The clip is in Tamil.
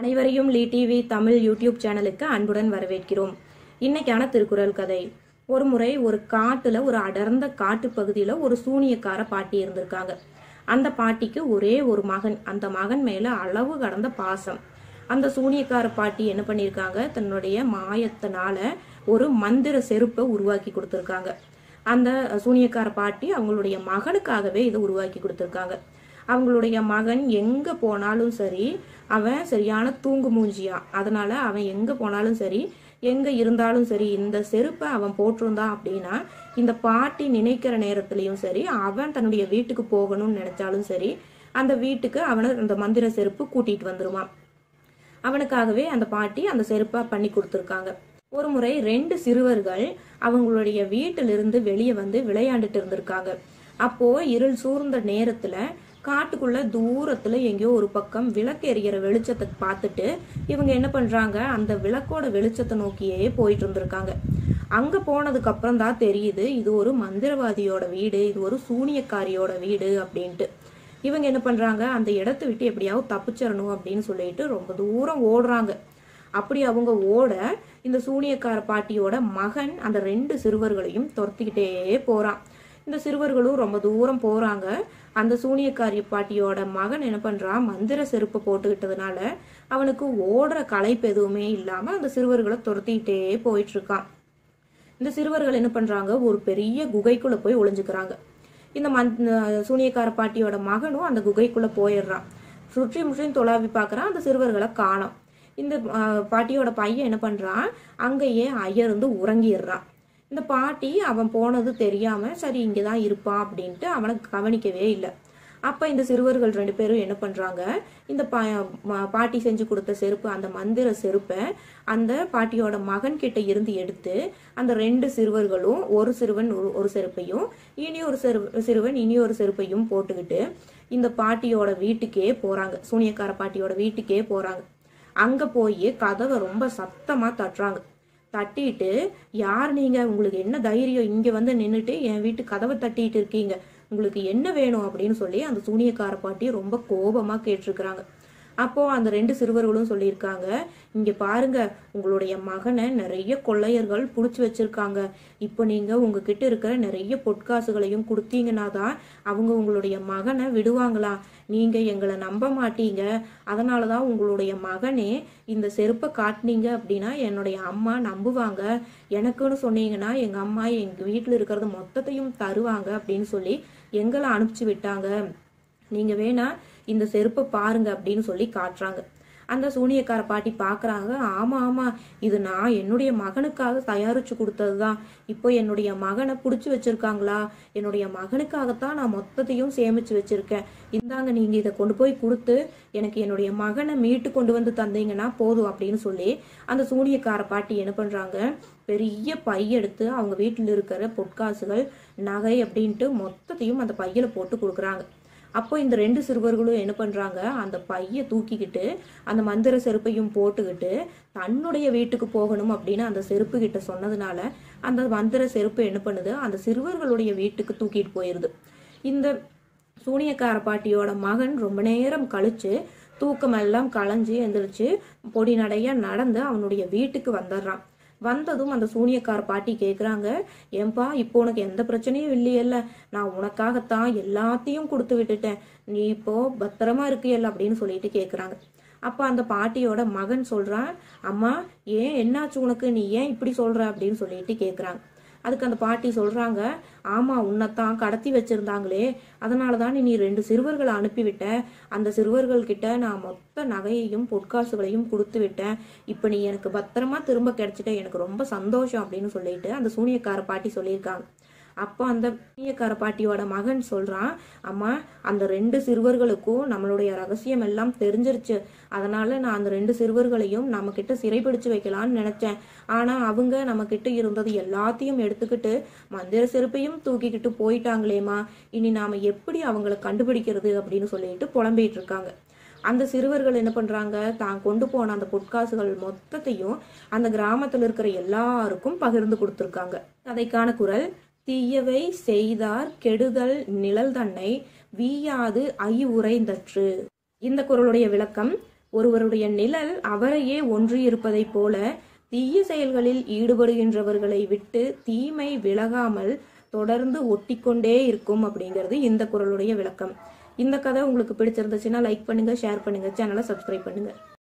அனைவரையும் லீ டிவி தமிழ் யூடியூப் சேனலுக்கு அன்புடன் வரவேற்கிறோம் இன்னைக்கான திருக்குறள் கதை ஒரு முறை ஒரு காட்டுல ஒரு அடர்ந்த காட்டு பகுதியில ஒரு சூனியக்கார பாட்டி இருந்திருக்காங்க அந்த பாட்டிக்கு ஒரே ஒரு மகன் அந்த மகன் மேல அளவு கடந்த பாசம் அந்த சூனியக்கார பாட்டி என்ன பண்ணியிருக்காங்க தன்னுடைய மாயத்தினால ஒரு மந்திர செருப்பை உருவாக்கி கொடுத்துருக்காங்க அந்த சூனியக்கார பாட்டி அவங்களுடைய மகனுக்காகவே இதை உருவாக்கி கொடுத்துருக்காங்க அவங்களுடைய மகன் எங்க போனாலும் சரி அவன் சரியான தூங்கு மூஞ்சியா அதனால அவன் எங்க போனாலும் சரி எங்க இருந்தாலும் சரி இந்த செருப்பை அவன் போட்டிருந்தான் அப்படின்னா இந்த பாட்டி நினைக்கிற நேரத்துலயும் சரி அவன் தன்னுடைய வீட்டுக்கு போகணும்னு நினைச்சாலும் சரி அந்த வீட்டுக்கு அவனை அந்த மந்திர செருப்பு கூட்டிட்டு வந்துருவான் அவனுக்காகவே அந்த பாட்டி அந்த செருப்பை பண்ணி கொடுத்துருக்காங்க ஒரு முறை ரெண்டு சிறுவர்கள் அவங்களுடைய வீட்டிலிருந்து வெளியே வந்து விளையாண்டுட்டு இருந்திருக்காங்க அப்போ இருள் சூழ்ந்த நேரத்துல காட்டுக்குள்ள தூரத்துல எங்கேயோ ஒரு பக்கம் விளக்கு எரியிற வெளிச்சத்தை பார்த்துட்டு இவங்க என்ன பண்றாங்க அந்த விளக்கோட வெளிச்சத்தை நோக்கியே போயிட்டு இருந்திருக்காங்க அங்க போனதுக்கு அப்புறம் தான் தெரியுது இது ஒரு மந்திரவாதியோட வீடு இது ஒரு சூனியக்காரியோட வீடு அப்படின்ட்டு இவங்க என்ன பண்றாங்க அந்த இடத்த விட்டு எப்படியாவது தப்பிச்சிடணும் அப்படின்னு சொல்லிட்டு ரொம்ப தூரம் ஓடுறாங்க அப்படி அவங்க ஓட இந்த சூனியக்கார பாட்டியோட மகன் அந்த ரெண்டு சிறுவர்களையும் துரத்திக்கிட்டே போறான் இந்த சிறுவர்களும் ரொம்ப தூரம் போறாங்க அந்த சூனியக்காரி பாட்டியோட மகன் என்ன பண்றான் மந்திர செருப்பு போட்டுக்கிட்டதுனால அவனுக்கு ஓடுற களைப்பு எதுவுமே இல்லாம அந்த சிறுவர்களை துரத்திக்கிட்டே போயிட்டு இருக்கான் இந்த சிறுவர்கள் என்ன பண்றாங்க ஒரு பெரிய குகைக்குள்ள போய் ஒளிஞ்சுக்கிறாங்க இந்த மந் சூனியக்கார பாட்டியோட மகனும் அந்த குகைக்குள்ள போயிடுறான் சுற்றி முற்றியும் தொலாவி பார்க்கறான் அந்த சிறுவர்களை காணோம் இந்த அஹ், பாட்டியோட பையன் என்ன பண்றான் அங்கேயே அயர்ந்து உறங்கிடுறான் இந்த பாட்டி அவன் போனது தெரியாம சரி இங்கதான் இருப்பான் அப்படின்ட்டு அவனை கவனிக்கவே இல்லை அப்ப இந்த சிறுவர்கள் ரெண்டு பேரும் என்ன பண்றாங்க இந்த பா ம- பாட்டி செஞ்சு கொடுத்த செருப்பு அந்த மந்திர செருப்பை அந்த பாட்டியோட மகன் கிட்ட இருந்து எடுத்து அந்த ரெண்டு சிறுவர்களும் ஒரு சிறுவன் ஒரு- ஒரு செருப்பையும் இனி ஒரு சிறு சிறுவன் இனி ஒரு செருப்பையும் போட்டுக்கிட்டு இந்த பாட்டியோட வீட்டுக்கே போறாங்க சூனியக்கார பாட்டியோட வீட்டுக்கே போறாங்க அங்க போய் கதவை ரொம்ப சத்தமா தட்டுறாங்க தட்டிட்டு யார் நீங்க உங்களுக்கு என்ன தைரியம் இங்க வந்து நின்னுட்டு என் வீட்டு கதவை தட்டிட்டு இருக்கீங்க உங்களுக்கு என்ன வேணும் அப்படின்னு சொல்லி அந்த சூனியக்கார பாட்டி ரொம்ப கோபமா கேட்டிருக்கிறாங்க அப்போ அந்த ரெண்டு சிறுவர்களும் சொல்லியிருக்காங்க இங்க பாருங்க உங்களுடைய மகனை நிறைய கொள்ளையர்கள் புடிச்சு வச்சிருக்காங்க இப்போ நீங்க உங்ககிட்ட இருக்கிற நிறைய பொற்காசுகளையும் கொடுத்தீங்கன்னா தான் அவங்க உங்களுடைய மகனை விடுவாங்களா நீங்க எங்களை நம்ப மாட்டீங்க அதனால தான் உங்களுடைய மகனே இந்த செருப்பை காட்டினீங்க அப்படின்னா என்னுடைய அம்மா நம்புவாங்க எனக்குன்னு சொன்னீங்கன்னா எங்க அம்மா எங்க வீட்டில் இருக்கிறது மொத்தத்தையும் தருவாங்க அப்படின்னு சொல்லி எங்களை அனுப்பிச்சு விட்டாங்க நீங்க வேணா இந்த செருப்பை பாருங்க அப்படின்னு சொல்லி காட்டுறாங்க அந்த சூனியக்கார பாட்டி பாக்குறாங்க ஆமா ஆமா இது நான் என்னுடைய மகனுக்காக தயாரிச்சு கொடுத்ததுதான் இப்போ என்னுடைய மகனை புடிச்சு வச்சிருக்காங்களா என்னுடைய மகனுக்காகத்தான் நான் மொத்தத்தையும் சேமிச்சு வச்சிருக்கேன் இந்தாங்க நீங்க இதை கொண்டு போய் கொடுத்து எனக்கு என்னுடைய மகனை மீட்டு கொண்டு வந்து தந்தீங்கன்னா போதும் அப்படின்னு சொல்லி அந்த சூனியக்கார பாட்டி என்ன பண்றாங்க பெரிய பை எடுத்து அவங்க வீட்டில் இருக்கிற பொற்காசுகள் நகை அப்படின்ட்டு மொத்தத்தையும் அந்த பையில போட்டு கொடுக்குறாங்க அப்போ இந்த ரெண்டு சிறுவர்களும் என்ன பண்றாங்க அந்த பைய தூக்கிக்கிட்டு அந்த மந்திர செருப்பையும் போட்டுக்கிட்டு தன்னுடைய வீட்டுக்கு போகணும் அப்படின்னு அந்த செருப்பு கிட்ட சொன்னதுனால அந்த மந்திர செருப்பு என்ன பண்ணுது அந்த சிறுவர்களுடைய வீட்டுக்கு தூக்கிட்டு போயிருது இந்த சூனியக்கார பாட்டியோட மகன் ரொம்ப நேரம் கழிச்சு தூக்கமெல்லாம் களைஞ்சு எந்திரிச்சு பொடி நடைய நடந்து அவனுடைய வீட்டுக்கு வந்துடுறான் வந்ததும் அந்த சூனியக்கார பாட்டி கேக்குறாங்க ஏன்பா இப்போ உனக்கு எந்த பிரச்சனையும் இல்லையல்ல நான் உனக்காகத்தான் எல்லாத்தையும் கொடுத்து விட்டுட்டேன் நீ இப்போ பத்திரமா இருக்கியல்ல அப்படின்னு சொல்லிட்டு கேக்குறாங்க அப்ப அந்த பாட்டியோட மகன் சொல்றான் அம்மா ஏன் என்னாச்சு உனக்கு நீ ஏன் இப்படி சொல்ற அப்படின்னு சொல்லிட்டு கேக்குறாங்க அதுக்கு அந்த பாட்டி சொல்றாங்க ஆமா உன்னைத்தான் கடத்தி வச்சிருந்தாங்களே அதனால தான் நீ ரெண்டு சிறுவர்களை அனுப்பிவிட்ட அந்த சிறுவர்கள் கிட்ட நான் மொத்த நகையையும் பொற்காசுகளையும் கொடுத்து விட்டேன் இப்போ நீ எனக்கு பத்திரமா திரும்ப கிடைச்சிட்ட எனக்கு ரொம்ப சந்தோஷம் அப்படின்னு சொல்லிட்டு அந்த சூனியக்கார பாட்டி சொல்லியிருக்காங்க அப்போ அந்த சூனியக்கார பாட்டியோட மகன் சொல்றான் அம்மா அந்த ரெண்டு சிறுவர்களுக்கும் நம்மளுடைய ரகசியம் எல்லாம் தெரிஞ்சிருச்சு அதனால நான் அந்த ரெண்டு சிறுவர்களையும் நம்ம கிட்ட சிறைபிடிச்சு வைக்கலாம்னு நினைச்சேன் ஆனா அவங்க நம்ம கிட்ட இருந்தது எல்லாத்தையும் எடுத்துக்கிட்டு மந்திர செருப்பையும் தூக்கிக்கிட்டு போயிட்டாங்களேம்மா இனி நாம எப்படி அவங்கள கண்டுபிடிக்கிறது அப்படின்னு சொல்லிட்டு புலம்பிட்டு இருக்காங்க அந்த சிறுவர்கள் என்ன பண்றாங்க தான் கொண்டு போன அந்த பொற்காசுகள் மொத்தத்தையும் அந்த கிராமத்துல இருக்கிற எல்லாருக்கும் பகிர்ந்து கொடுத்துருக்காங்க கதைக்கான குரல் தீயவை செய்தார் கெடுதல் நிழல் தன்னை வீயாது ஐ உறைந்தற்று இந்த குரலுடைய விளக்கம் ஒருவருடைய நிழல் அவரையே ஒன்றி இருப்பதைப் போல தீய செயல்களில் ஈடுபடுகின்றவர்களை விட்டு தீமை விலகாமல் தொடர்ந்து ஒட்டிக்கொண்டே இருக்கும் அப்படிங்கிறது இந்த குரலுடைய விளக்கம் இந்த கதை உங்களுக்கு பிடிச்சிருந்துச்சுன்னா லைக் பண்ணுங்க ஷேர் பண்ணுங்க சேனலை சப்ஸ்கிரைப் பண்ணுங்க